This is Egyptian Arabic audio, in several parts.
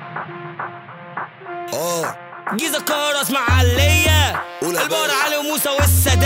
اه جيزة القاهرة اسماعيلية قول يا البار باشا. علي وموسى والسادات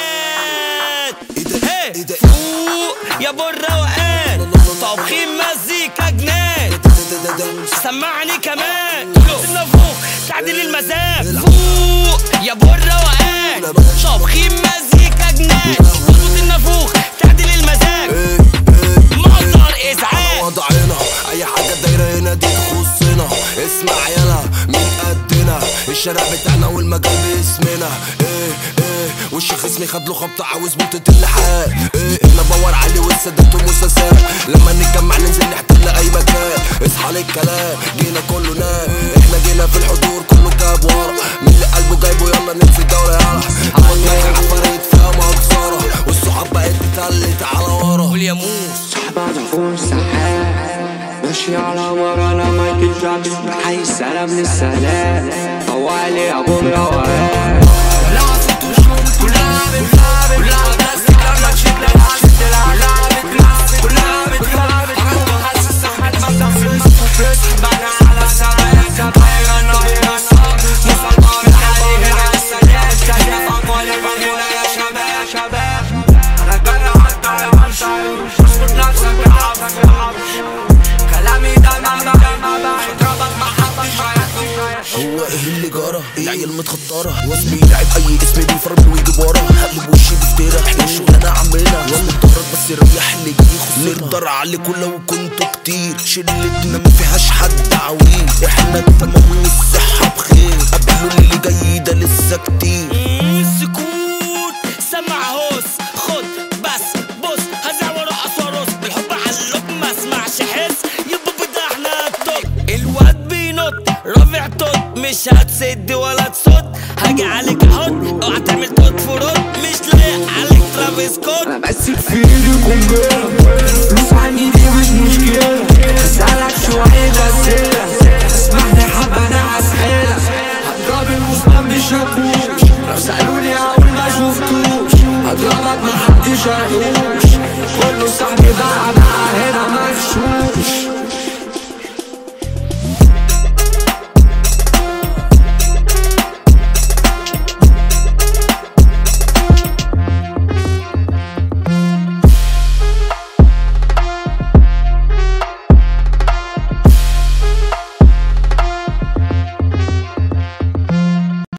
ايه ده هي ايه ده فوق يا ابو الروقان طبخين مزيكا جنان ده ده ده ده سمعني كمان النافوخ تعديل المزاج فوق يا ابو الروقان طبخين مزيكا جنان خطوط النافوخ تعديل المزاج ايه ايه مقدر ازعاج وضعنا اي حاجه دايره هنا دي تخصنا اسمع يلا مين قدنا الشارع بتاعنا والمجال باسمنا ايه ايه وش خصمي خد له خبطه عاوز بنطة اللحاق ايه احنا بور علي والسادات ومساسات لما نتجمع ننزل نحتل اي مكان اصحى للكلام جينا كله نام احنا جينا في الحضور كله جاب ورا من اللي قلبه جايبه يلا ننسى الدورة يلا عمل معاك عفاريت فيها مجزرة والصحاب بقت بتلت على ورا قول يا موس بعد فوق السحاب ماشي على ورانا مايكل جاكسون حي السلام للسلام طوالي ابو الروقان كلها صوت وشوط كلها بتلعب كلها بلاستيك لما تشد لها شد لها كلها بتلعب كلها بتلعب انا حاسس احمد مثلا في السوفيس بنا على سرايا سبايا انا يا صاحب مسلطان عليه هنا السلام شايف اقوالي بغينا يا شباب يا شباب انا جاي حتى ما انسايوش اظبط نفسك بالعافية بالعافية كلامي ده ما ما اضربك ما حدش هيعرف هو ايه اللي جرى العيال متخطرة واسمي لعب اي اسم بيفرم ويجيب ورا هقلب وشي بفترة احنا الشغلانة عاملينها والله اتدرج بس يريح اللي يجي يخصنا نقدر عليكم لو كنتوا كتير شلتنا ما فيهاش حد عويل احنا تمام والصحة بخير قبلوا اللي جاي ده لسه كتير سكوت سمع هوس خد بس بص هزع ورقص وارقص بالحب علق ما اسمعش حس يبقى بدا احنا التوب الواد بينط رافع توت مش هتسد ولا تصد هاجي عليك احط اوعى تعمل توت فرط مش لايق عليك ترافيس سكوت انا ماسك في ايدي قنبله فلوس عني دي مش مشكله هسألك شوية اسئله اسمعني حبه انا هسحلك هضرب المسلم مش هتبوش لو سألوني هقول ما شفتوش هضربك محدش هيحوش كله صاحبي بقى بقى هنا